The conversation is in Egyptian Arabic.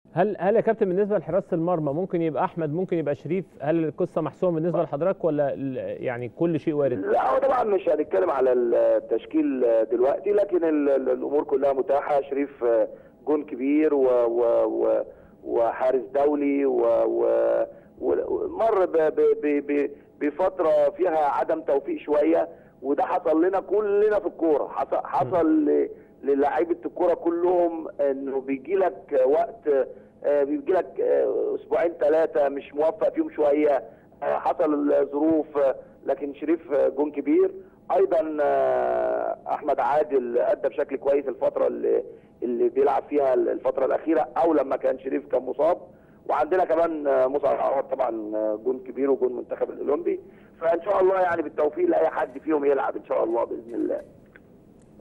هل هل يا كابتن بالنسبه لحراسه المرمى ممكن يبقى احمد ممكن يبقى شريف هل القصه محسومه بالنسبه لحضرتك ولا ال- يعني كل شيء وارد لا هو طبعا مش هنتكلم على التشكيل دلوقتي لكن ال- ال- الامور كلها متاحه شريف جون كبير و و و وحارس دولي و و ومر ب- ب- ب- ب- بفتره فيها عدم توفيق شويه وده حصل لنا كلنا في الكوره حصل حصل ل- للاعيبه الكوره كلهم انه بيجي لك وقت آه، بيجي لك آه، اسبوعين ثلاثه مش موفق فيهم شويه آه، حصل ظروف آه، لكن شريف آه، جون كبير ايضا آه، احمد عادل ادى بشكل كويس الفتره اللي اللي بيلعب فيها الفتره الاخيره او لما كان شريف كان مصاب وعندنا كمان آه، مصعب عوض طبعا آه، جون كبير وجون منتخب الاولمبي فان شاء الله يعني بالتوفيق لاي حد فيهم يلعب ان شاء الله باذن الله